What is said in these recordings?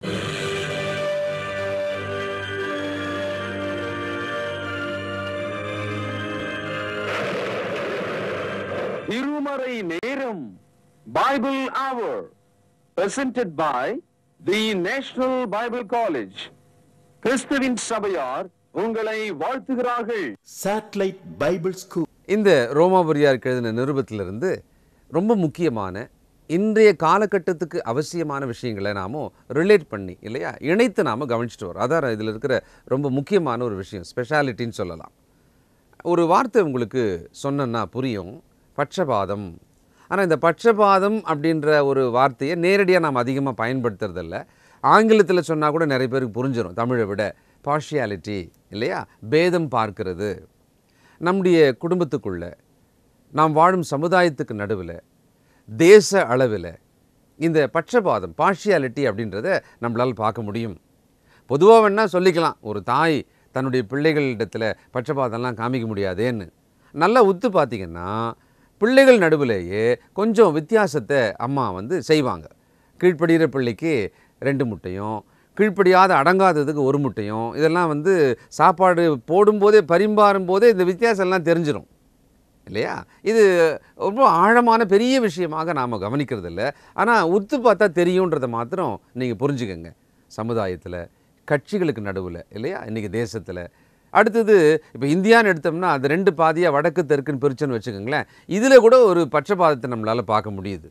இருமறை நேரம் பைபிள் அவர் presented by the National Bible college கிறிஸ்துவின் சபையார் உங்களை வாழ்த்துகிறார்கள் Satellite Bible School. இந்த ரோமாபுரியாருக்கு எழுதின நிருபத்திலிருந்து ரொம்ப முக்கியமான இன்றைய காலகட்டத்துக்கு அவசியமான விஷயங்களை நாம ரிலேட் பண்ணி இல்லையா இணைத்து நாம கவனிச்சுட்டு வரோம் அதான் இதில் இருக்கிற ரொம்ப முக்கியமான ஒரு விஷயம் ஸ்பெஷாலிட்டின்னு சொல்லலாம் ஒரு வார்த்தை உங்களுக்கு சொன்னேன்னா புரியும் பட்சபாதம் ஆனால் இந்த பட்சபாதம் அப்படின்ற ஒரு வார்த்தையை நேரடியாக நாம் அதிகமாக பயன்படுத்துறதில்ல ஆங்கிலத்தில் சொன்னால் கூட நிறைய பேருக்கு புரிஞ்சிடும் தமிழை விட பார்ஷியாலிட்டி இல்லையா பேதம் பார்க்கிறது நம்முடைய குடும்பத்துக்குள்ள நாம் வாழும் சமுதாயத்துக்கு நடுவில் தேச அளவில் இந்த பட்சபாதம் பார்ஷியாலிட்டி அப்படின்றத நம்மளால் பார்க்க முடியும் பொதுவாக வேணால் சொல்லிக்கலாம் ஒரு தாய் தன்னுடைய பிள்ளைகளிடத்தில் பட்சபாதம்லாம் காமிக்க முடியாதேன்னு நல்லா உத்து பார்த்தீங்கன்னா பிள்ளைகள் நடுவிலேயே கொஞ்சம் வித்தியாசத்தை அம்மா வந்து செய்வாங்க கீழ்ப்படுகிற பிள்ளைக்கு ரெண்டு முட்டையும் கீழ்ப்படியாத அடங்காததுக்கு ஒரு முட்டையும் இதெல்லாம் வந்து சாப்பாடு போடும்போதே பரிமாறும் போதே இந்த வித்தியாசம் எல்லாம் தெரிஞ்சிடும் இல்லையா இது ரொம்ப ஆழமான பெரிய விஷயமாக நாம் கவனிக்கிறது இல்லை ஆனால் உத்து பார்த்தா தெரியுன்றதை மாத்திரம் நீங்கள் புரிஞ்சுக்கங்க சமுதாயத்தில் கட்சிகளுக்கு நடுவில் இல்லையா இன்றைக்கி தேசத்தில் அடுத்தது இப்போ இந்தியான்னு எடுத்தோம்னா அது ரெண்டு பாதியாக வடக்கு தெற்குன்னு பிரிச்சுன்னு வச்சுக்கோங்களேன் இதில் கூட ஒரு பட்சபாதத்தை நம்மளால் பார்க்க முடியுது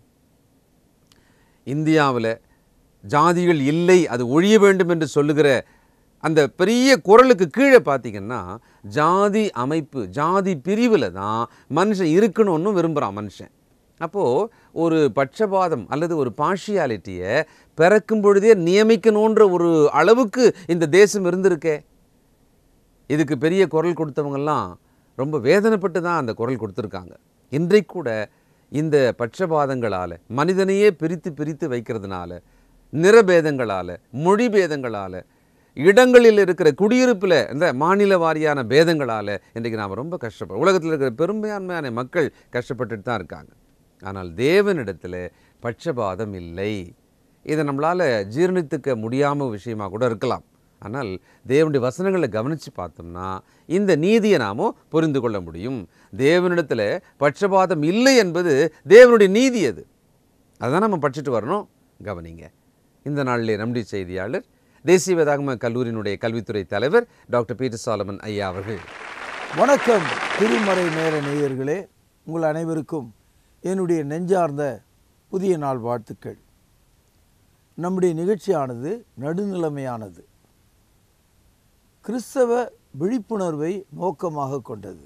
இந்தியாவில் ஜாதிகள் இல்லை அது ஒழிய வேண்டும் என்று சொல்லுகிற அந்த பெரிய குரலுக்கு கீழே பார்த்தீங்கன்னா ஜாதி அமைப்பு ஜாதி பிரிவில் தான் மனுஷன் இருக்கணும்னு விரும்புகிறான் மனுஷன் அப்போது ஒரு பட்சபாதம் அல்லது ஒரு பார்ஷியாலிட்டியை பிறக்கும் பொழுதே நியமிக்கணுன்ற ஒரு அளவுக்கு இந்த தேசம் இருந்திருக்கே இதுக்கு பெரிய குரல் கொடுத்தவங்கெல்லாம் ரொம்ப வேதனைப்பட்டு தான் அந்த குரல் கொடுத்துருக்காங்க இன்றைக்கு கூட இந்த பட்சபாதங்களால் மனிதனையே பிரித்து பிரித்து வைக்கிறதுனால நிறபேதங்களால் மொழி பேதங்களால் இடங்களில் இருக்கிற குடியிருப்பில் இந்த மாநில வாரியான பேதங்களால் இன்றைக்கு நாம் ரொம்ப கஷ்டப்படுறோம் உலகத்தில் இருக்கிற பெரும்பான்மையான மக்கள் கஷ்டப்பட்டுட்டு தான் இருக்காங்க ஆனால் தேவனிடத்தில் பட்சபாதம் இல்லை இதை நம்மளால் ஜீரணித்துக்க முடியாமல் விஷயமா கூட இருக்கலாம் ஆனால் தேவனுடைய வசனங்களை கவனித்து பார்த்தோம்னா இந்த நீதியை நாமோ புரிந்து கொள்ள முடியும் தேவனிடத்தில் பட்சபாதம் இல்லை என்பது தேவனுடைய நீதி அது அதான் நம்ம படிச்சுட்டு வரணும் கவனிங்க இந்த நாளிலே நம்முடைய செய்தியாளர் தேசிய வேதாகம கல்லூரியினுடைய கல்வித்துறை தலைவர் டாக்டர் பீட்டர் சாலமன் ஐயா அவர்கள் வணக்கம் திருமறை நேர நேயர்களே உங்கள் அனைவருக்கும் என்னுடைய நெஞ்சார்ந்த புதிய நாள் வாழ்த்துக்கள் நம்முடைய நிகழ்ச்சியானது நடுநிலைமையானது கிறிஸ்தவ விழிப்புணர்வை நோக்கமாக கொண்டது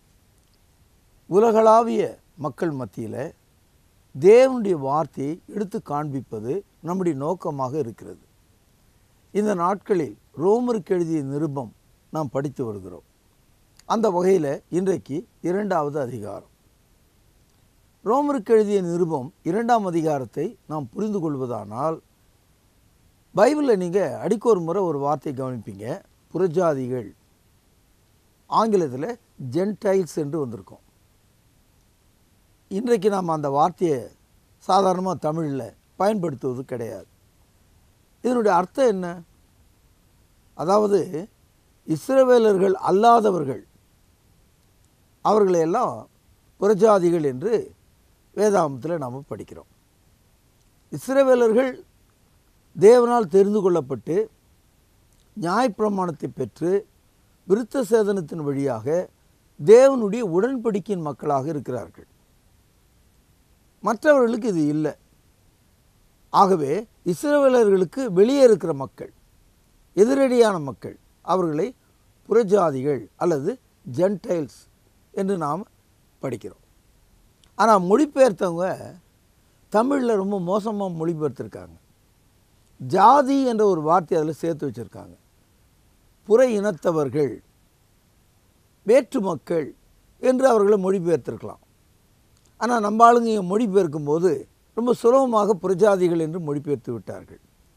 உலகளாவிய மக்கள் மத்தியில் தேவனுடைய வார்த்தையை எடுத்து காண்பிப்பது நம்முடைய நோக்கமாக இருக்கிறது இந்த நாட்களில் ரோமருக்கு எழுதிய நிருபம் நாம் படித்து வருகிறோம் அந்த வகையில் இன்றைக்கு இரண்டாவது அதிகாரம் ரோமருக்கு எழுதிய நிருபம் இரண்டாம் அதிகாரத்தை நாம் புரிந்து கொள்வதானால் பைபிளில் நீங்கள் அடிக்கொரு முறை ஒரு வார்த்தை கவனிப்பீங்க புறஜாதிகள் ஆங்கிலத்தில் ஜென்டைல்ஸ் என்று வந்திருக்கும் இன்றைக்கு நாம் அந்த வார்த்தையை சாதாரணமாக தமிழில் பயன்படுத்துவது கிடையாது இதனுடைய அர்த்தம் என்ன அதாவது இஸ்ரவேலர்கள் அல்லாதவர்கள் அவர்களையெல்லாம் புறஜாதிகள் என்று வேதாமத்தில் நாம் படிக்கிறோம் இஸ்ரவேலர்கள் தேவனால் தெரிந்து கொள்ளப்பட்டு நியாயப்பிரமாணத்தை பெற்று விருத்த சேதனத்தின் வழியாக தேவனுடைய உடன்படிக்கையின் மக்களாக இருக்கிறார்கள் மற்றவர்களுக்கு இது இல்லை ஆகவே இஸ்ரவேலர்களுக்கு வெளியே இருக்கிற மக்கள் எதிரடியான மக்கள் அவர்களை புறஜாதிகள் அல்லது ஜென்டைல்ஸ் என்று நாம் படிக்கிறோம் ஆனால் மொழிபெயர்த்தவங்க தமிழில் ரொம்ப மோசமாக மொழிபெயர்த்திருக்காங்க ஜாதி என்ற ஒரு வார்த்தை அதில் சேர்த்து வச்சுருக்காங்க புற இனத்தவர்கள் வேற்று மக்கள் என்று அவர்களை மொழிபெயர்த்திருக்கலாம் ஆனால் நம்ம ஆளுங்க இங்கே மொழிபெயர்க்கும் போது ரொம்ப சுலபமாக புறஜாதிகள் என்று மொழிபெயர்த்து விட்டார்கள்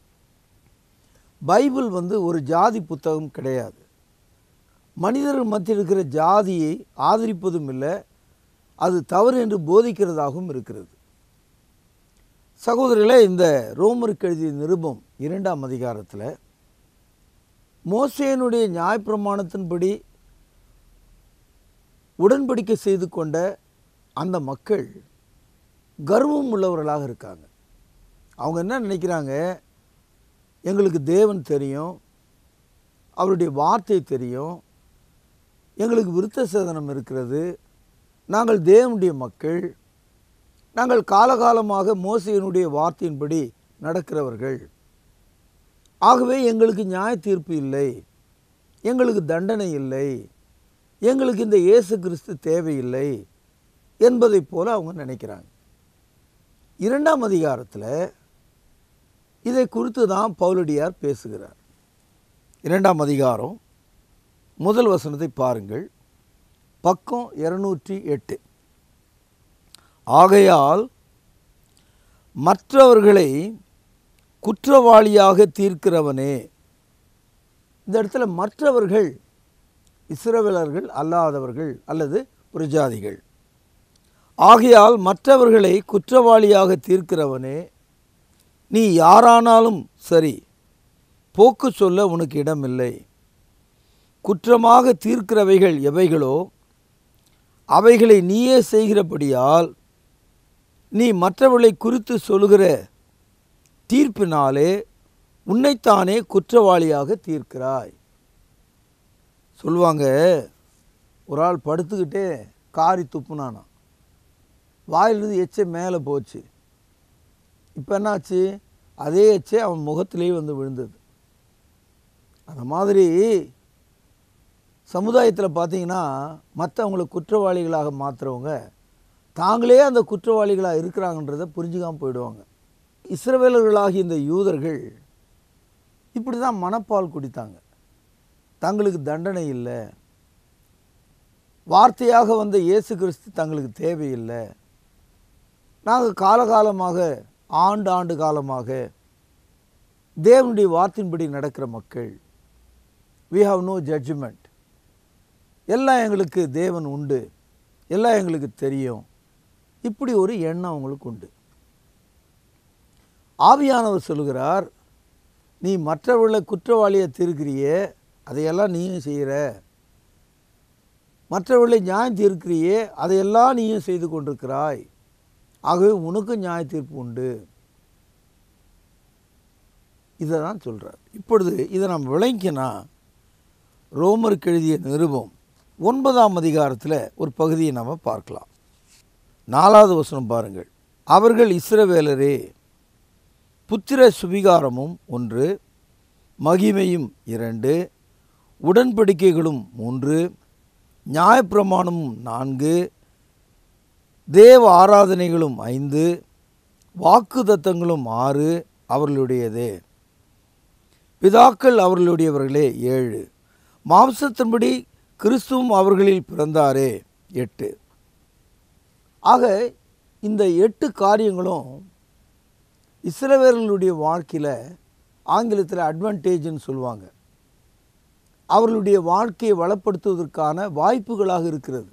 பைபிள் வந்து ஒரு ஜாதி புத்தகம் கிடையாது மனிதர்கள் மத்தியில் இருக்கிற ஜாதியை ஆதரிப்பதும் இல்லை அது தவறு என்று போதிக்கிறதாகவும் இருக்கிறது சகோதரர்களே இந்த ரோமருக்கு எழுதிய நிருபம் இரண்டாம் அதிகாரத்தில் மோசேனுடைய நியாயப்பிரமாணத்தின்படி உடன்படிக்கை செய்து கொண்ட அந்த மக்கள் கர்வம் உள்ளவர்களாக இருக்காங்க அவங்க என்ன நினைக்கிறாங்க எங்களுக்கு தேவன் தெரியும் அவருடைய வார்த்தை தெரியும் எங்களுக்கு விருத்த சேதனம் இருக்கிறது நாங்கள் தேவனுடைய மக்கள் நாங்கள் காலகாலமாக மோசையினுடைய வார்த்தையின்படி நடக்கிறவர்கள் ஆகவே எங்களுக்கு நியாய தீர்ப்பு இல்லை எங்களுக்கு தண்டனை இல்லை எங்களுக்கு இந்த இயேசு கிறிஸ்து தேவையில்லை என்பதைப் போல அவங்க நினைக்கிறாங்க இரண்டாம் அதிகாரத்தில் இதை குறித்து தான் பவுலடியார் பேசுகிறார் இரண்டாம் அதிகாரம் முதல் வசனத்தை பாருங்கள் பக்கம் இருநூற்றி எட்டு ஆகையால் மற்றவர்களை குற்றவாளியாக தீர்க்கிறவனே இந்த இடத்துல மற்றவர்கள் இஸ்ரவேலர்கள் அல்லாதவர்கள் அல்லது புரஜாதிகள் ஆகையால் மற்றவர்களை குற்றவாளியாக தீர்க்கிறவனே நீ யாரானாலும் சரி போக்கு சொல்ல உனக்கு இடமில்லை குற்றமாக தீர்க்கிறவைகள் எவைகளோ அவைகளை நீயே செய்கிறபடியால் நீ மற்றவர்களை குறித்து சொல்லுகிற தீர்ப்பினாலே உன்னைத்தானே குற்றவாளியாக தீர்க்கிறாய் சொல்லுவாங்க ஒரு ஆள் படுத்துக்கிட்டே காரி துப்புனானா வாயிலிருந்து எச்சை மேலே போச்சு இப்போ என்னாச்சு அதே எச்சை அவன் முகத்திலேயே வந்து விழுந்தது அந்த மாதிரி சமுதாயத்தில் பார்த்தீங்கன்னா மற்றவங்களை குற்றவாளிகளாக மாற்றுறவங்க தாங்களே அந்த குற்றவாளிகளாக இருக்கிறாங்கன்றதை புரிஞ்சுக்காமல் போயிடுவாங்க இஸ்ரவேலர்களாகிய இந்த யூதர்கள் இப்படி தான் மனப்பால் குடித்தாங்க தங்களுக்கு தண்டனை இல்லை வார்த்தையாக வந்த இயேசு கிறிஸ்து தங்களுக்கு தேவையில்லை நாங்கள் காலகாலமாக ஆண்டு ஆண்டு காலமாக தேவனுடைய வார்த்தையின்படி நடக்கிற மக்கள் வி ஹாவ் நோ ஜட்ஜ்மெண்ட் எல்லாம் எங்களுக்கு தேவன் உண்டு எல்லாம் எங்களுக்கு தெரியும் இப்படி ஒரு எண்ணம் அவங்களுக்கு உண்டு ஆவியானவர் சொல்லுகிறார் நீ மற்றவர்களை குற்றவாளியை தீர்க்கிறியே அதையெல்லாம் நீயும் செய்கிற மற்றவர்களை நியாயம் தீர்க்கிறியே அதையெல்லாம் நீயும் செய்து கொண்டிருக்கிறாய் ஆகவே உனக்கும் நியாய தீர்ப்பு உண்டு இதை தான் சொல்கிறார் இப்பொழுது இதை நம்ம விளங்கினா ரோமருக்கு எழுதிய நிருபம் ஒன்பதாம் அதிகாரத்தில் ஒரு பகுதியை நாம் பார்க்கலாம் நாலாவது வசனம் பாருங்கள் அவர்கள் இஸ்ரவேலரே புத்திர சுவிகாரமும் ஒன்று மகிமையும் இரண்டு உடன்படிக்கைகளும் மூன்று நியாயப்பிரமாணமும் நான்கு தேவ ஆராதனைகளும் ஐந்து வாக்குதத்தங்களும் ஆறு அவர்களுடையதே பிதாக்கள் அவர்களுடையவர்களே ஏழு மாம்சத்தின்படி கிறிஸ்துவும் அவர்களில் பிறந்தாரே எட்டு ஆக இந்த எட்டு காரியங்களும் இஸ்ரவேலர்களுடைய வாழ்க்கையில் ஆங்கிலத்தில் அட்வான்டேஜ்னு சொல்லுவாங்க அவர்களுடைய வாழ்க்கையை வளப்படுத்துவதற்கான வாய்ப்புகளாக இருக்கிறது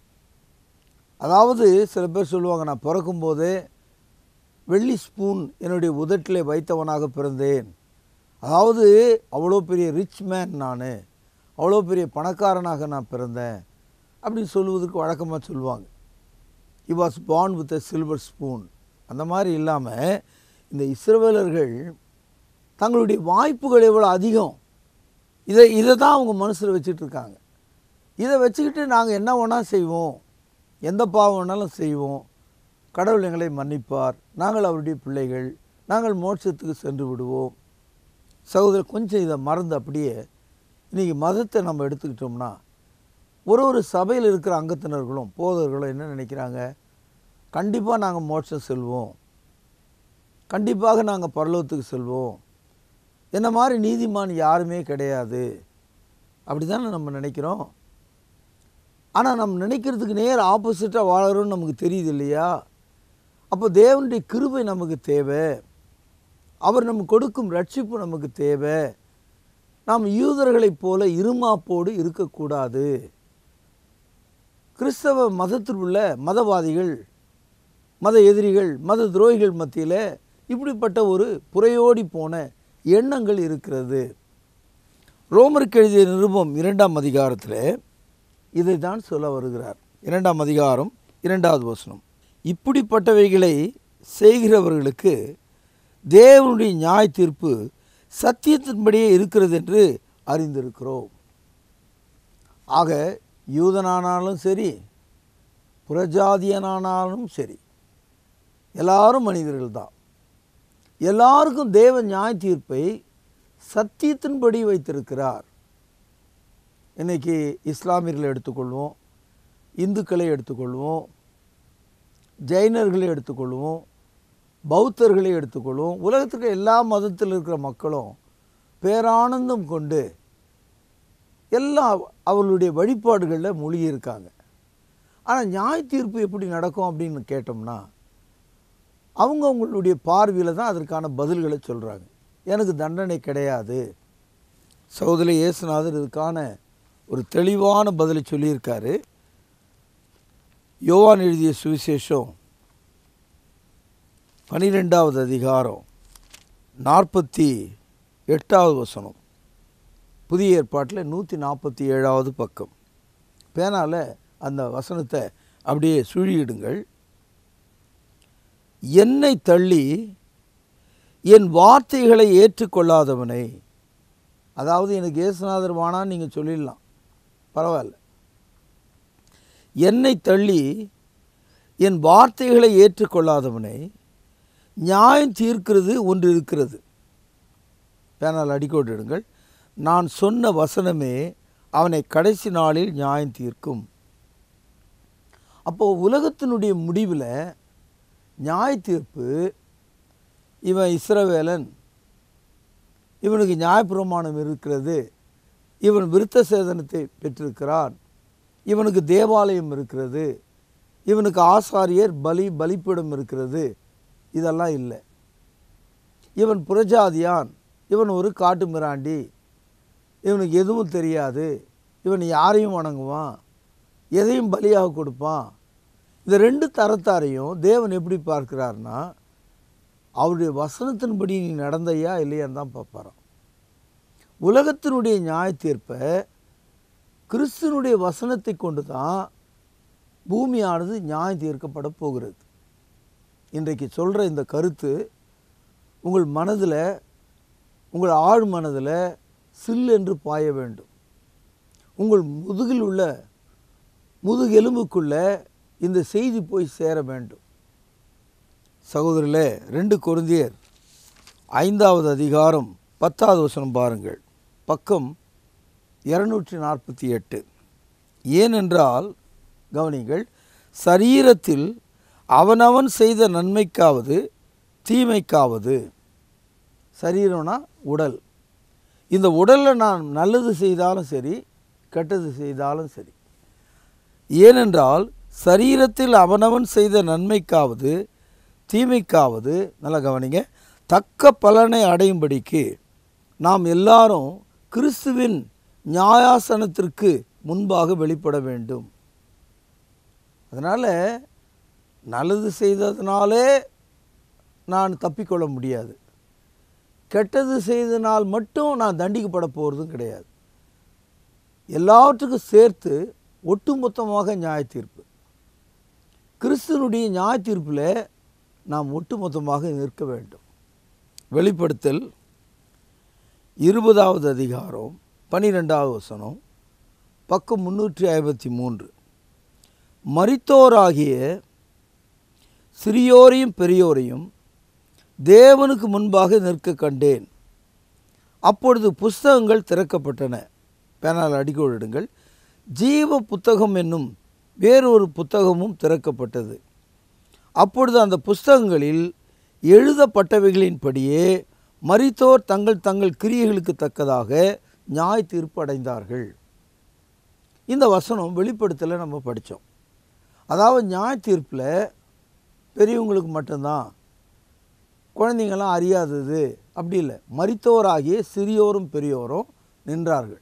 அதாவது சில பேர் சொல்லுவாங்க நான் பிறக்கும்போதே வெள்ளி ஸ்பூன் என்னுடைய உதட்டிலே வைத்தவனாக பிறந்தேன் அதாவது அவ்வளோ பெரிய ரிச் மேன் நான் அவ்வளோ பெரிய பணக்காரனாக நான் பிறந்தேன் அப்படின்னு சொல்லுவதற்கு வழக்கமாக சொல்லுவாங்க he was born with a silver spoon அந்த மாதிரி இல்லாமல் இந்த இஸ்ரவேலர்கள் தங்களுடைய வாய்ப்புகள் எவ்வளோ அதிகம் இதை இதை தான் அவங்க மனசில் வச்சுட்டு இருக்காங்க இதை வச்சுக்கிட்டு நாங்கள் என்ன வேணால் செய்வோம் எந்த பாவம் வேணாலும் செய்வோம் கடவுள் எங்களை மன்னிப்பார் நாங்கள் அவருடைய பிள்ளைகள் நாங்கள் மோட்சத்துக்கு சென்று விடுவோம் சகோதரர் கொஞ்சம் இதை மறந்து அப்படியே இன்றைக்கி மதத்தை நம்ம எடுத்துக்கிட்டோம்னா ஒரு ஒரு சபையில் இருக்கிற அங்கத்தினர்களும் போதர்களும் என்ன நினைக்கிறாங்க கண்டிப்பாக நாங்கள் மோட்சம் செல்வோம் கண்டிப்பாக நாங்கள் பரலோகத்துக்கு செல்வோம் என்ன மாதிரி நீதிமான் யாருமே கிடையாது அப்படி தானே நம்ம நினைக்கிறோம் ஆனால் நம்ம நினைக்கிறதுக்கு நேர் ஆப்போசிட்டாக வாழறோம்னு நமக்கு தெரியுது இல்லையா அப்போ தேவனுடைய கிருபை நமக்கு தேவை அவர் நமக்கு கொடுக்கும் ரட்சிப்பு நமக்கு தேவை நாம் யூதர்களைப் போல இருமாப்போடு இருக்கக்கூடாது கிறிஸ்தவ மதத்தில் உள்ள மதவாதிகள் மத எதிரிகள் மத துரோகிகள் மத்தியில் இப்படிப்பட்ட ஒரு புறையோடி போன எண்ணங்கள் இருக்கிறது ரோமருக்கு எழுதிய நிருபம் இரண்டாம் அதிகாரத்தில் இதை தான் சொல்ல வருகிறார் இரண்டாம் அதிகாரம் இரண்டாவது வசனம் இப்படிப்பட்டவைகளை செய்கிறவர்களுக்கு தேவனுடைய நியாய தீர்ப்பு சத்தியத்தின்படியே இருக்கிறது என்று அறிந்திருக்கிறோம் ஆக யூதனானாலும் சரி புறஜாதியனானாலும் சரி எல்லாரும் மனிதர்கள் தான் எல்லாருக்கும் தேவ நியாய தீர்ப்பை சத்தியத்தின்படி வைத்திருக்கிறார் இன்னைக்கு இஸ்லாமியர்களை எடுத்துக்கொள்வோம் இந்துக்களை எடுத்துக்கொள்வோம் ஜெயினர்களை எடுத்துக்கொள்வோம் பௌத்தர்களை எடுத்துக்கொள்வோம் உலகத்துக்கு எல்லா மதத்தில் இருக்கிற மக்களும் பேரானந்தம் கொண்டு எல்லா அவர்களுடைய வழிபாடுகளில் மூழ்கி இருக்காங்க ஆனால் நியாய தீர்ப்பு எப்படி நடக்கும் அப்படின்னு கேட்டோம்னா அவங்க அவங்களுடைய பார்வையில் தான் அதற்கான பதில்களை சொல்கிறாங்க எனக்கு தண்டனை கிடையாது சகோதரி இயேசுநாதர் இதுக்கான ஒரு தெளிவான பதிலை சொல்லியிருக்காரு யோவான் எழுதிய சுவிசேஷம் பனிரெண்டாவது அதிகாரம் நாற்பத்தி எட்டாவது வசனம் புதிய ஏற்பாட்டில் நூற்றி நாற்பத்தி ஏழாவது பக்கம் பேனால் அந்த வசனத்தை அப்படியே சுழியிடுங்கள் என்னை தள்ளி என் வார்த்தைகளை ஏற்றுக்கொள்ளாதவனை அதாவது எனக்கு இயேசுநாதர் வானான்னு நீங்கள் சொல்லிடலாம் பரவாயில்ல என்னை தள்ளி என் வார்த்தைகளை ஏற்றுக்கொள்ளாதவனை நியாயம் தீர்க்கிறது ஒன்று இருக்கிறது பேனால் அடிக்கோட்டிடுங்கள் நான் சொன்ன வசனமே அவனை கடைசி நாளில் நியாயம் தீர்க்கும் அப்போது உலகத்தினுடைய முடிவில் நியாய தீர்ப்பு இவன் இஸ்ரவேலன் இவனுக்கு நியாயப்பிரமாணம் இருக்கிறது இவன் விருத்த சேதனத்தை பெற்றிருக்கிறான் இவனுக்கு தேவாலயம் இருக்கிறது இவனுக்கு ஆசாரியர் பலி பலிப்பிடம் இருக்கிறது இதெல்லாம் இல்லை இவன் புறஜாதியான் இவன் ஒரு காட்டு மிராண்டி இவனுக்கு எதுவும் தெரியாது இவன் யாரையும் வணங்குவான் எதையும் பலியாக கொடுப்பான் இந்த ரெண்டு தரத்தாரையும் தேவன் எப்படி பார்க்கிறார்னா அவருடைய வசனத்தின்படி நீ நடந்தையா இல்லையான்னு தான் பார்ப்பாராம் உலகத்தினுடைய நியாய தீர்ப்பை கிறிஸ்துவனுடைய வசனத்தை கொண்டு தான் பூமியானது நியாயம் தீர்க்கப்பட போகிறது இன்றைக்கு சொல்கிற இந்த கருத்து உங்கள் மனதில் உங்கள் ஆழ் மனதில் சில் என்று பாய வேண்டும் உங்கள் முதுகில் உள்ள முதுகெலும்புக்குள்ள இந்த செய்தி போய் சேர வேண்டும் சகோதரிலே ரெண்டு கொருந்தியர் ஐந்தாவது அதிகாரம் பத்தாவது வசனம் பாருங்கள் பக்கம் இருநூற்றி நாற்பத்தி எட்டு ஏனென்றால் கவனிங்கள் சரீரத்தில் அவனவன் செய்த நன்மைக்காவது தீமைக்காவது சரீரம்னா உடல் இந்த உடலில் நான் நல்லது செய்தாலும் சரி கெட்டது செய்தாலும் சரி ஏனென்றால் சரீரத்தில் அவனவன் செய்த நன்மைக்காவது தீமைக்காவது நல்லா கவனிங்க தக்க பலனை அடையும்படிக்கு நாம் எல்லாரும் கிறிஸ்துவின் நியாயாசனத்திற்கு முன்பாக வெளிப்பட வேண்டும் அதனால் நல்லது செய்ததுனாலே நான் தப்பிக்கொள்ள முடியாது கெட்டது செய்தனால் மட்டும் நான் தண்டிக்கப்பட போகிறதும் கிடையாது எல்லாவற்றுக்கும் சேர்த்து ஒட்டுமொத்தமாக நியாய தீர்ப்பு கிறிஸ்துவனுடைய நியாய தீர்ப்பில் நாம் ஒட்டுமொத்தமாக நிற்க வேண்டும் வெளிப்படுத்தல் இருபதாவது அதிகாரம் பனிரெண்டாவது வசனம் பக்கம் முன்னூற்றி ஐம்பத்தி மூன்று மரித்தோராகிய சிறியோரையும் பெரியோரையும் தேவனுக்கு முன்பாக நிற்க கண்டேன் அப்பொழுது புஸ்தகங்கள் திறக்கப்பட்டன பேனால் அடிக்கோடிடுங்கள் ஜீவ புத்தகம் என்னும் வேறொரு புத்தகமும் திறக்கப்பட்டது அப்பொழுது அந்த புஸ்தகங்களில் எழுதப்பட்டவைகளின்படியே மரித்தோர் தங்கள் தங்கள் கிரியைகளுக்கு தக்கதாக நியாய தீர்ப்பு அடைந்தார்கள் இந்த வசனம் வெளிப்படுத்தல நம்ம படித்தோம் அதாவது நியாய தீர்ப்பில் பெரியவங்களுக்கு மட்டும்தான் குழந்தைங்கள்லாம் அறியாதது அப்படி இல்லை மரித்தோராகிய சிறியோரும் பெரியோரும் நின்றார்கள்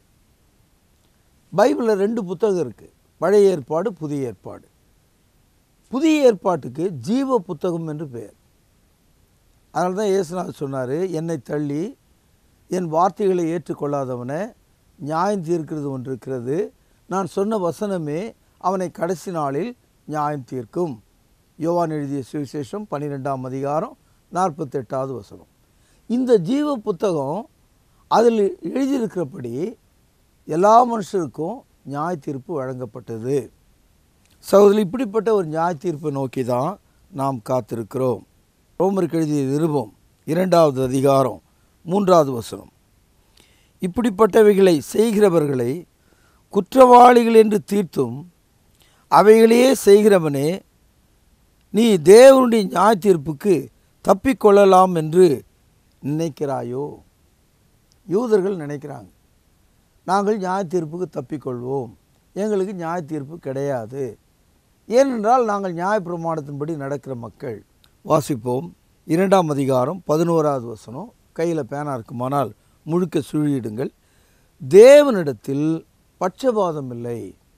பைபிளில் ரெண்டு புத்தகம் இருக்குது பழைய ஏற்பாடு புதிய ஏற்பாடு புதிய ஏற்பாட்டுக்கு ஜீவ புத்தகம் என்று பெயர் அதனால தான் இயேசுநாதர் சொன்னார் என்னை தள்ளி என் வார்த்தைகளை ஏற்றுக்கொள்ளாதவனை நியாயம் தீர்க்கிறது ஒன்று இருக்கிறது நான் சொன்ன வசனமே அவனை கடைசி நாளில் நியாயம் தீர்க்கும் யோவான் எழுதிய சுவிசேஷம் பன்னிரெண்டாம் அதிகாரம் நாற்பத்தெட்டாவது வசனம் இந்த ஜீவ புத்தகம் அதில் எழுதியிருக்கிறபடி எல்லா மனுஷருக்கும் நியாய தீர்ப்பு வழங்கப்பட்டது சகோதரி இப்படிப்பட்ட ஒரு நியாய தீர்ப்பை நோக்கி தான் நாம் காத்திருக்கிறோம் ரோமருக்கு எழுதிய நிருபம் இரண்டாவது அதிகாரம் மூன்றாவது வசனம் இப்படிப்பட்டவைகளை செய்கிறவர்களை குற்றவாளிகள் என்று தீர்த்தும் அவைகளையே செய்கிறவனே நீ தேவனுடைய நியாய தீர்ப்புக்கு தப்பிக்கொள்ளலாம் என்று நினைக்கிறாயோ யூதர்கள் நினைக்கிறாங்க நாங்கள் நியாய தீர்ப்புக்கு தப்பிக்கொள்வோம் எங்களுக்கு நியாய தீர்ப்பு கிடையாது ஏனென்றால் நாங்கள் நியாய பிரமாணத்தின்படி நடக்கிற மக்கள் வாசிப்போம் இரண்டாம் அதிகாரம் பதினோராவது வசனம் கையில் பேனா இருக்குமானால் முழுக்க சுழியிடுங்கள் தேவனிடத்தில் பட்சபாதம் இல்லை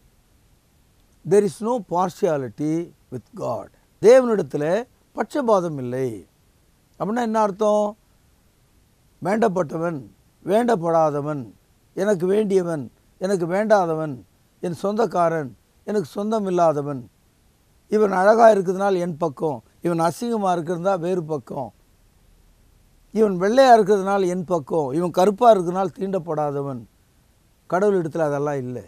there is no partiality with God தேவனிடத்தில் பட்சபாதம் இல்லை அப்படின்னா என்ன அர்த்தம் வேண்டப்பட்டவன் வேண்டப்படாதவன் எனக்கு வேண்டியவன் எனக்கு வேண்டாதவன் என் சொந்தக்காரன் எனக்கு சொந்தம் இல்லாதவன் இவன் அழகாக இருக்கிறதுனால என் பக்கம் இவன் அசிங்கமாக இருக்கிறதா வேறு பக்கம் இவன் வெள்ளையாக இருக்கிறதுனால என் பக்கம் இவன் கருப்பாக இருக்கிறதுனால தீண்டப்படாதவன் கடவுள் இடத்துல அதெல்லாம் இல்லை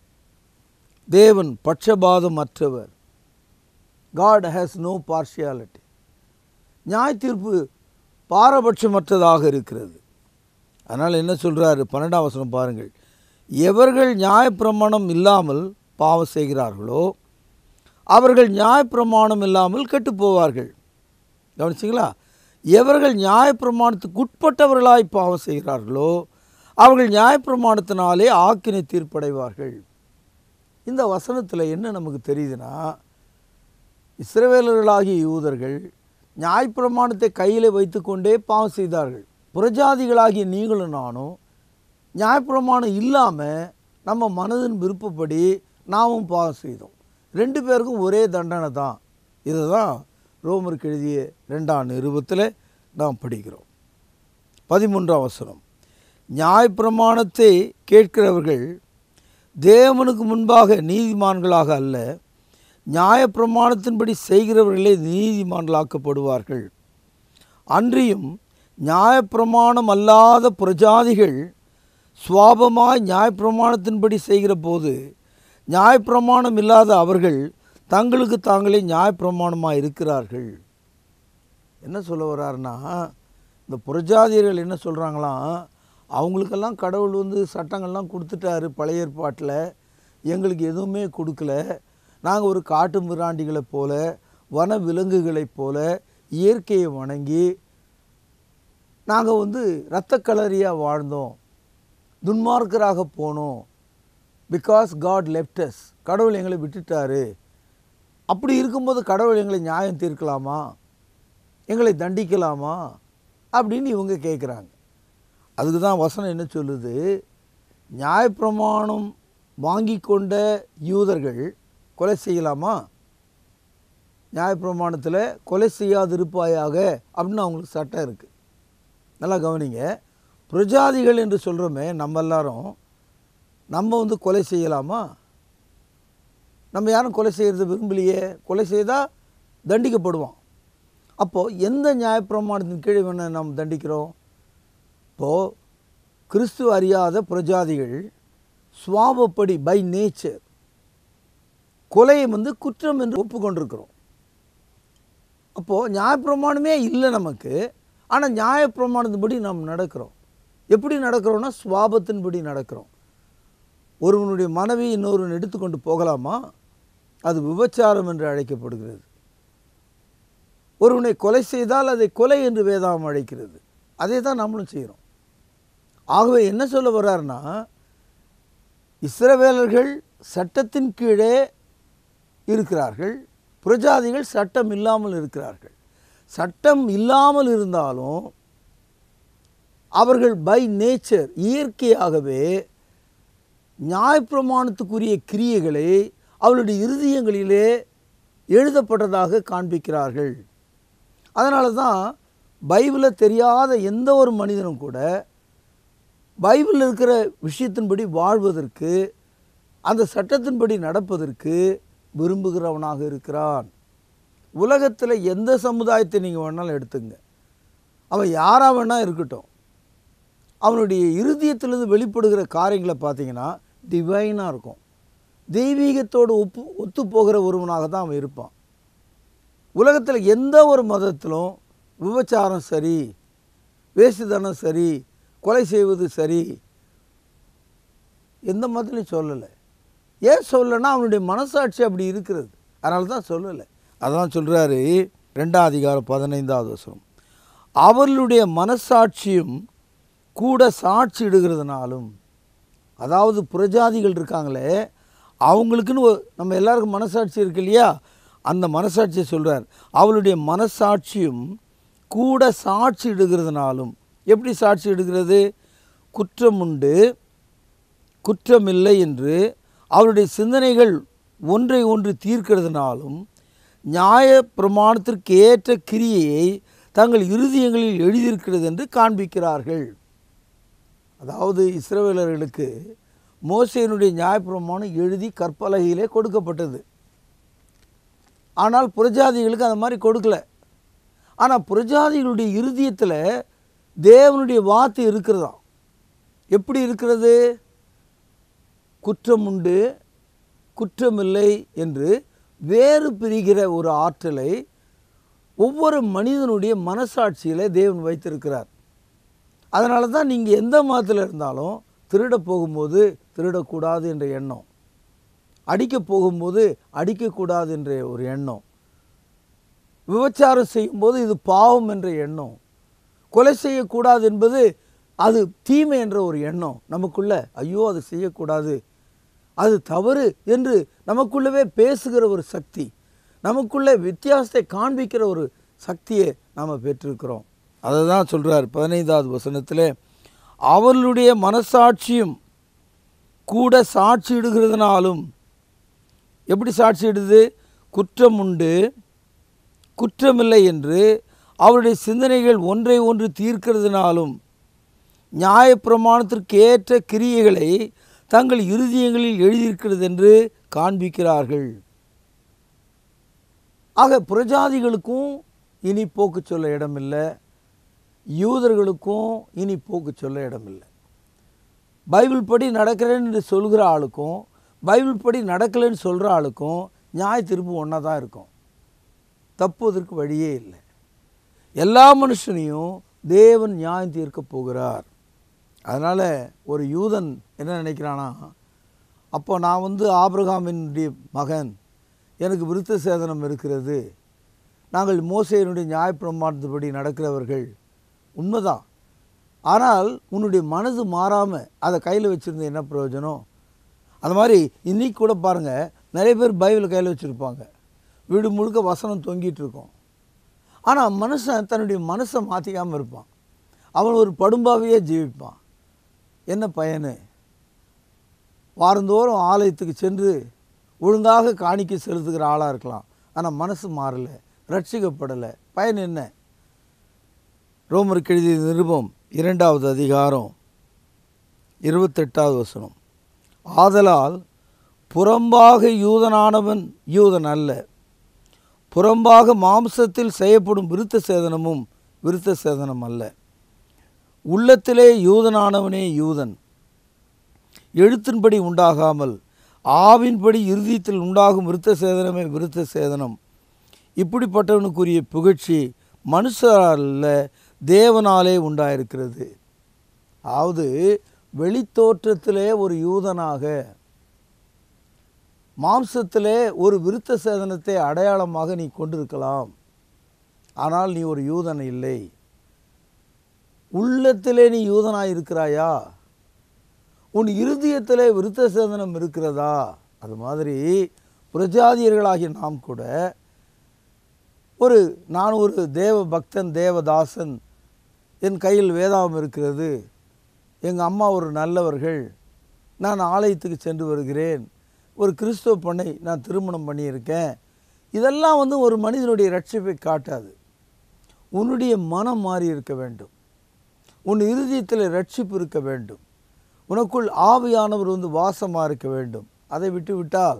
தேவன் பட்சபாதம் அற்றவர் காட் ஹேஸ் நோ பார்ஷியாலிட்டி நியாய தீர்ப்பு பாரபட்சமற்றதாக இருக்கிறது அதனால் என்ன சொல்கிறாரு பன்னெண்டாம் வசனம் பாருங்கள் எவர்கள் நியாயப்பிரமாணம் இல்லாமல் பாவம் செய்கிறார்களோ அவர்கள் நியாயப்பிரமாணம் இல்லாமல் கெட்டுப் போவார்கள் கவனிச்சிங்களா எவர்கள் நியாயப்பிரமாணத்துக்கு உட்பட்டவர்களாய் பாவம் செய்கிறார்களோ அவர்கள் நியாயப்பிரமாணத்தினாலே ஆக்கினை தீர்ப்படைவார்கள் இந்த வசனத்தில் என்ன நமக்கு தெரியுதுன்னா இஸ்ரவேலர்களாகிய யூதர்கள் நியாயப்பிரமாணத்தை கையில் வைத்துக்கொண்டே பாவம் செய்தார்கள் புறஜாதிகளாகிய நீங்களும் நானும் நியாயப்பிரமாணம் இல்லாமல் நம்ம மனதின் விருப்பப்படி நாமும் பாவம் செய்தோம் ரெண்டு பேருக்கும் ஒரே தண்டனை தான் இதை தான் ரோமருக்கு எழுதிய ரெண்டாம் நிருபத்தில் நாம் படிக்கிறோம் பதிமூன்றாம் வசனம் நியாயப்பிரமாணத்தை கேட்கிறவர்கள் தேவனுக்கு முன்பாக நீதிமான்களாக அல்ல நியாயப்பிரமாணத்தின்படி செய்கிறவர்களே நீதிமான்களாக்கப்படுவார்கள் அன்றியும் நியாயப்பிரமாணம் அல்லாத பிரஜாதிகள் சுவாபமாய் நியாயப்பிரமாணத்தின்படி செய்கிற போது நியாயப்பிரமாணம் இல்லாத அவர்கள் தங்களுக்கு தாங்களே நியாயப்பிரமாணமாக இருக்கிறார்கள் என்ன சொல்ல வர்றாருன்னா இந்த புறஜாதியர்கள் என்ன சொல்கிறாங்களாம் அவங்களுக்கெல்லாம் கடவுள் வந்து சட்டங்கள்லாம் கொடுத்துட்டாரு பழைய ஏற்பாட்டில் எங்களுக்கு எதுவுமே கொடுக்கல நாங்கள் ஒரு காட்டு மிராண்டிகளைப் போல வன விலங்குகளைப் போல இயற்கையை வணங்கி நாங்கள் வந்து இரத்தக்களரியாக வாழ்ந்தோம் துன்மார்க்கராக போனோம் பிகாஸ் காட் லெஃப்டஸ் கடவுள் எங்களை விட்டுட்டாரு அப்படி இருக்கும்போது கடவுள் எங்களை நியாயம் தீர்க்கலாமா எங்களை தண்டிக்கலாமா அப்படின்னு இவங்க கேட்குறாங்க அதுக்கு தான் வசனம் என்ன சொல்லுது நியாயப்பிரமாணம் வாங்கி கொண்ட யூதர்கள் கொலை செய்யலாமா நியாயப்பிரமாணத்தில் கொலை செய்யாதிருப்பாயாக அப்படின்னு அவங்களுக்கு சட்டம் இருக்குது நல்லா கவனிங்க பிரஜாதிகள் என்று சொல்கிறோமே நம்ம எல்லாரும் நம்ம வந்து கொலை செய்யலாமா நம்ம யாரும் கொலை செய்கிறது விரும்பலையே கொலை செய்தால் தண்டிக்கப்படுவோம் அப்போது எந்த நியாயப்பிரமாணத்தின் கீழே வேணா நாம் தண்டிக்கிறோம் இப்போது கிறிஸ்து அறியாத பிரஜாதிகள் சுவாபப்படி பை நேச்சர் கொலையை வந்து குற்றம் என்று ஒப்புக்கொண்டிருக்கிறோம் அப்போது நியாயப்பிரமாணமே இல்லை நமக்கு ஆனால் நியாயப்பிரமாணத்தின்படி நாம் நடக்கிறோம் எப்படி நடக்கிறோம்னா சுவாபத்தின்படி நடக்கிறோம் ஒருவனுடைய மனைவி இன்னொருவன் எடுத்துக்கொண்டு போகலாமா அது விபச்சாரம் என்று அழைக்கப்படுகிறது ஒருவனை கொலை செய்தால் அதை கொலை என்று வேதாம் அழைக்கிறது அதே தான் நம்மளும் செய்கிறோம் ஆகவே என்ன சொல்ல வர்றாருன்னா இஸ்ரவேலர்கள் சட்டத்தின் கீழே இருக்கிறார்கள் புரஜாதிகள் சட்டம் இல்லாமல் இருக்கிறார்கள் சட்டம் இல்லாமல் இருந்தாலும் அவர்கள் பை நேச்சர் இயற்கையாகவே நியாயப்பிரமாணத்துக்குரிய கிரியைகளை அவளுடைய இருதயங்களிலே எழுதப்பட்டதாக காண்பிக்கிறார்கள் அதனால தான் பைபிளை தெரியாத எந்த ஒரு மனிதனும் கூட பைபிளில் இருக்கிற விஷயத்தின்படி வாழ்வதற்கு அந்த சட்டத்தின்படி நடப்பதற்கு விரும்புகிறவனாக இருக்கிறான் உலகத்தில் எந்த சமுதாயத்தை நீங்கள் வேணாலும் எடுத்துங்க அவன் யாராக வேணா இருக்கட்டும் அவனுடைய இருதயத்திலிருந்து வெளிப்படுகிற காரியங்களை பார்த்தீங்கன்னா டிவைனாக இருக்கும் தெய்வீகத்தோடு ஒப்பு ஒத்து போகிற ஒருவனாக தான் அவன் இருப்பான் உலகத்தில் எந்த ஒரு மதத்திலும் விபச்சாரம் சரி வேசுதனம் சரி கொலை செய்வது சரி எந்த மதத்துலையும் சொல்லலை ஏன் சொல்லலைன்னா அவனுடைய மனசாட்சி அப்படி இருக்கிறது அதனால தான் சொல்லலை அதான் சொல்கிறாரு ரெண்டாம் அதிகாரம் பதினைந்தாவது வசனம் அவர்களுடைய மனசாட்சியும் கூட சாட்சி இடுகிறதுனாலும் அதாவது புறஜாதிகள் இருக்காங்களே அவங்களுக்குன்னு ஒரு- நம்ம எல்லாருக்கும் மனசாட்சி இருக்கு இல்லையா அந்த மனசாட்சியை சொல்கிறார் அவளுடைய மனசாட்சியும் கூட சாட்சி இடுகிறதுனாலும் எப்படி சாட்சி இடுகிறது குற்றம் உண்டு குற்றமில்லை என்று அவருடைய சிந்தனைகள் ஒன்றை ஒன்று தீர்க்கிறதுனாலும் நியாய பிரமாணத்திற்கு ஏற்ற கிரியையை தங்கள் இருதயங்களில் எழுதியிருக்கிறது என்று காண்பிக்கிறார்கள் அதாவது இஸ்ரவேலர்களுக்கு மோசேனுடைய நியாயப்பிரமாணம் எழுதி கற்பலகையிலே கொடுக்கப்பட்டது ஆனால் புறஜாதிகளுக்கு அந்த மாதிரி கொடுக்கல ஆனால் புறஜாதிகளுடைய இருதயத்தில் தேவனுடைய வார்த்தை இருக்கிறதாம் எப்படி இருக்கிறது குற்றம் உண்டு குற்றமில்லை என்று வேறு பிரிகிற ஒரு ஆற்றலை ஒவ்வொரு மனிதனுடைய மனசாட்சியில் தேவன் வைத்திருக்கிறார் அதனால தான் நீங்கள் எந்த மதத்தில் இருந்தாலும் திருட போகும்போது திருடக்கூடாது என்ற எண்ணம் அடிக்க போகும்போது அடிக்கக்கூடாது என்ற ஒரு எண்ணம் விபச்சாரம் செய்யும்போது இது பாவம் என்ற எண்ணம் கொலை செய்யக்கூடாது என்பது அது தீமை என்ற ஒரு எண்ணம் நமக்குள்ள ஐயோ அது செய்யக்கூடாது அது தவறு என்று நமக்குள்ளவே பேசுகிற ஒரு சக்தி நமக்குள்ளே வித்தியாசத்தை காண்பிக்கிற ஒரு சக்தியை நாம் பெற்றிருக்கிறோம் அதை தான் சொல்கிறார் பதினைந்தாவது வசனத்தில் அவர்களுடைய மனசாட்சியும் கூட சாட்சியிடுகிறதுனாலும் எப்படி சாட்சியிடுது குற்றம் உண்டு குற்றமில்லை என்று அவருடைய சிந்தனைகள் ஒன்றை ஒன்று தீர்க்கிறதுனாலும் நியாயப்பிரமாணத்திற்கு ஏற்ற கிரியைகளை தங்கள் இருதயங்களில் எழுதியிருக்கிறது என்று காண்பிக்கிறார்கள் ஆக புறஜாதிகளுக்கும் இனி போக்கு சொல்ல இடமில்லை யூதர்களுக்கும் இனி போக்கு சொல்ல இடமில்லை பைபிள் படி நடக்கிறேன்னு என்று சொல்கிற ஆளுக்கும் பைபிள் படி நடக்கலைன்னு சொல்கிற ஆளுக்கும் நியாய தீர்ப்பு ஒன்றா தான் இருக்கும் தப்புவதற்கு வழியே இல்லை எல்லா மனுஷனையும் தேவன் நியாயம் தீர்க்க போகிறார் அதனால் ஒரு யூதன் என்ன நினைக்கிறானா அப்போ நான் வந்து ஆபிரகாமினுடைய மகன் எனக்கு விருத்த சேதனம் இருக்கிறது நாங்கள் மோசையினுடைய நியாயப்பிரமாணத்தின்படி நடக்கிறவர்கள் உண்மைதான் ஆனால் உன்னுடைய மனது மாறாமல் அதை கையில் வச்சுருந்த என்ன பிரயோஜனம் அது மாதிரி இன்னைக்கு கூட பாருங்கள் நிறைய பேர் பைபிள் கையில் வச்சுருப்பாங்க வீடு முழுக்க வசனம் தொங்கிட்டு இருக்கும் ஆனால் மனுஷன் தன்னுடைய மனசை மாற்றிக்காமல் இருப்பான் அவன் ஒரு படும்பாவையே ஜீவிப்பான் என்ன பயனு வாரந்தோறும் ஆலயத்துக்கு சென்று ஒழுங்காக காணிக்கை செலுத்துகிற ஆளாக இருக்கலாம் ஆனால் மனசு மாறலை ரட்சிக்கப்படலை பயன் என்ன ரோமருக்கு எழுதிய நிருபம் இரண்டாவது அதிகாரம் இருபத்தெட்டாவது வசனம் ஆதலால் புறம்பாக யூதனானவன் யூதன் அல்ல புறம்பாக மாம்சத்தில் செய்யப்படும் விருத்த சேதனமும் விருத்த சேதனம் அல்ல உள்ளத்திலே யூதனானவனே யூதன் எழுத்தின்படி உண்டாகாமல் ஆவின்படி இறுதியத்தில் உண்டாகும் விருத்த சேதனமே விருத்த சேதனம் இப்படிப்பட்டவனுக்குரிய புகழ்ச்சி மனுஷரால் தேவனாலே உண்டாயிருக்கிறது அதாவது வெளித்தோற்றத்திலே ஒரு யூதனாக மாம்சத்திலே ஒரு விருத்த சேதனத்தை அடையாளமாக நீ கொண்டிருக்கலாம் ஆனால் நீ ஒரு யூதன் இல்லை உள்ளத்திலே நீ யூதனாய் இருக்கிறாயா உன் இருதயத்திலே விருத்த சேதனம் இருக்கிறதா அது மாதிரி பிரஜாதியர்களாகிய நாம் கூட ஒரு நான் ஒரு தேவ பக்தன் தேவதாசன் என் கையில் வேதாகம் இருக்கிறது எங்கள் அம்மா ஒரு நல்லவர்கள் நான் ஆலயத்துக்கு சென்று வருகிறேன் ஒரு கிறிஸ்துவ பெண்ணை நான் திருமணம் பண்ணியிருக்கேன் இதெல்லாம் வந்து ஒரு மனிதனுடைய ரட்சிப்பை காட்டாது உன்னுடைய மனம் மாறி இருக்க வேண்டும் உன் இருதயத்தில் ரட்சிப்பு இருக்க வேண்டும் உனக்குள் ஆவியானவர் வந்து வாசமாக இருக்க வேண்டும் அதை விட்டு விட்டால்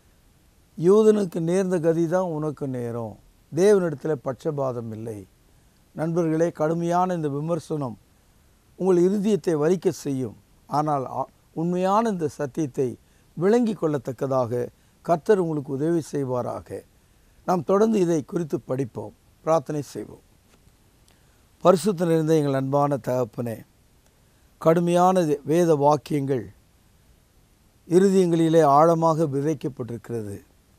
யூதனுக்கு நேர்ந்த கதி தான் உனக்கு நேரும் தேவனிடத்தில் பட்சபாதம் இல்லை நண்பர்களே கடுமையான இந்த விமர்சனம் உங்கள் இருதயத்தை வலிக்க செய்யும் ஆனால் ஆ- உண்மையான இந்த சத்தியத்தை விளங்கி கொள்ளத்தக்கதாக கர்த்தர் உங்களுக்கு உதவி செய்வாராக நாம் தொடர்ந்து இதை குறித்து படிப்போம் பிரார்த்தனை செய்வோம் பரிசுத்த நிறைந்த எங்கள் அன்பான தகப்பனே கடுமையான வே- வேத வாக்கியங்கள் இருதயங்களிலே ஆழமாக விதைக்கப்பட்டிருக்கிறது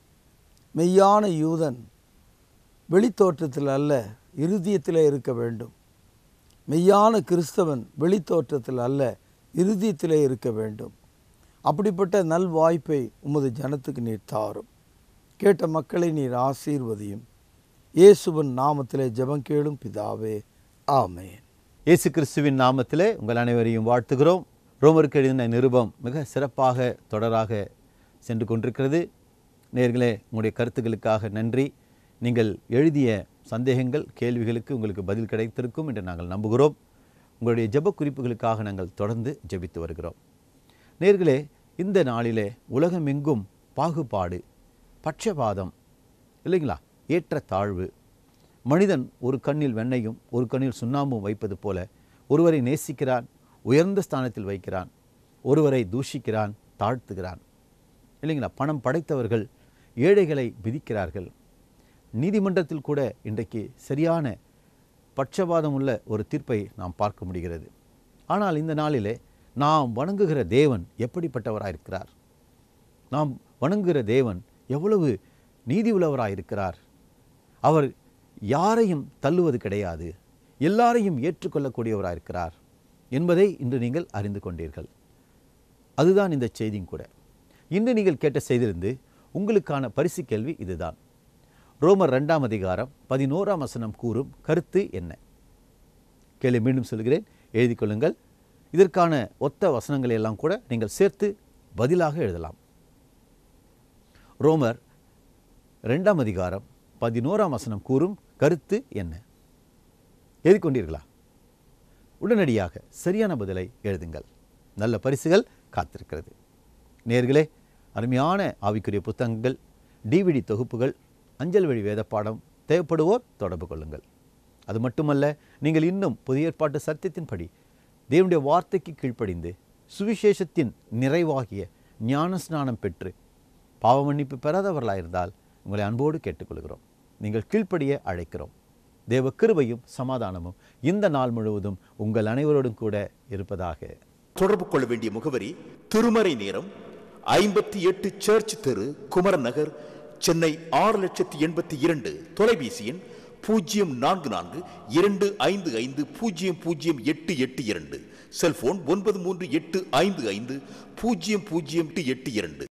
மெய்யான யூதன் வெளித்தோற்றத்தில் அல்ல இருதயத்திலே இருக்க வேண்டும் மெய்யான கிறிஸ்தவன் வெளித்தோற்றத்தில் அல்ல இருதயத்திலே இருக்க வேண்டும் அப்படிப்பட்ட நல் வாய்ப்பை உமது ஜனத்துக்கு நீர் தாரும் கேட்ட மக்களை நீர் ஆசீர்வதியும் இயேசுவின் நாமத்திலே ஜெபம் கேளும் பிதாவே ஆமென் இயேசு கிறிஸ்துவின் நாமத்திலே உங்கள் அனைவரையும் வாழ்த்துகிறோம் ரோமருக்கு எழுதின நிருபம் மிக சிறப்பாக தொடராக சென்று கொண்டிருக்கிறது நேர்களே உங்களுடைய கருத்துக்களுக்காக நன்றி நீங்கள் எழுதிய சந்தேகங்கள் கேள்விகளுக்கு உங்களுக்கு பதில் கிடைத்திருக்கும் என்று நாங்கள் நம்புகிறோம் உங்களுடைய ஜெப குறிப்புகளுக்காக நாங்கள் தொடர்ந்து ஜெபித்து வருகிறோம் நேர்களே இந்த நாளிலே உலகமெங்கும் பாகுபாடு பட்சபாதம் இல்லைங்களா ஏற்றத்தாழ்வு மனிதன் ஒரு கண்ணில் வெண்ணையும் ஒரு கண்ணில் சுண்ணாம்பும் வைப்பது போல ஒருவரை நேசிக்கிறான் உயர்ந்த ஸ்தானத்தில் வைக்கிறான் ஒருவரை தூஷிக்கிறான் தாழ்த்துகிறான் இல்லைங்களா பணம் படைத்தவர்கள் ஏழைகளை விதிக்கிறார்கள் நீதிமன்றத்தில் கூட இன்றைக்கு சரியான பட்சபாதம் உள்ள ஒரு தீர்ப்பை நாம் பார்க்க முடிகிறது ஆனால் இந்த நாளிலே நாம் வணங்குகிற தேவன் எப்படிப்பட்டவராயிருக்கிறார் நாம் வணங்குகிற தேவன் எவ்வளவு நீதி உள்ளவராயிருக்கிறார் அவர் யாரையும் தள்ளுவது கிடையாது எல்லாரையும் ஏற்றுக்கொள்ளக்கூடியவராயிருக்கிறார் என்பதை இன்று நீங்கள் அறிந்து கொண்டீர்கள் அதுதான் இந்த செய்தியும் கூட இன்று நீங்கள் கேட்ட செய்தியிலிருந்து உங்களுக்கான பரிசு கேள்வி இதுதான் ரோமர் ரெண்டாம் அதிகாரம் பதினோராம் வசனம் கூறும் கருத்து என்ன கேள்வி மீண்டும் சொல்கிறேன் எழுதிக் கொள்ளுங்கள் இதற்கான ஒத்த வசனங்களை எல்லாம் கூட நீங்கள் சேர்த்து பதிலாக எழுதலாம் ரோமர் ரெண்டாம் அதிகாரம் பதினோராம் வசனம் கூறும் கருத்து என்ன எழுதிக் கொண்டீர்களா உடனடியாக சரியான பதிலை எழுதுங்கள் நல்ல பரிசுகள் காத்திருக்கிறது நேர்களே அருமையான ஆவிக்குரிய புத்தகங்கள் டிவிடி தொகுப்புகள் அஞ்சல் வழி வேதப்பாடம் தேவைப்படுவோர் தொடர்பு கொள்ளுங்கள் அது மட்டுமல்ல நீங்கள் இன்னும் புதிய ஏற்பாட்டு சத்தியத்தின்படி தேவனுடைய வார்த்தைக்கு கீழ்ப்படிந்து சுவிசேஷத்தின் நிறைவாகிய ஞான ஸ்நானம் பெற்று பாவ மன்னிப்பு பெறாதவர்களாயிருந்தால் உங்களை அன்போடு கேட்டுக்கொள்கிறோம் நீங்கள் கீழ்ப்படிய அழைக்கிறோம் தேவ கிருபையும் சமாதானமும் இந்த நாள் முழுவதும் உங்கள் அனைவரோடும் கூட இருப்பதாக தொடர்பு கொள்ள வேண்டிய முகவரி திருமறை நேரம் ஐம்பத்தி எட்டு சர்ச் தெரு குமரன் நகர் சென்னை ஆறு லட்சத்தி எண்பத்தி இரண்டு தொலைபேசி எண் பூஜ்ஜியம் நான்கு நான்கு இரண்டு ஐந்து ஐந்து பூஜ்ஜியம் பூஜ்ஜியம் எட்டு எட்டு இரண்டு செல்போன் ஒன்பது மூன்று எட்டு ஐந்து ஐந்து பூஜ்ஜியம் பூஜ்ஜியம் எட்டு எட்டு இரண்டு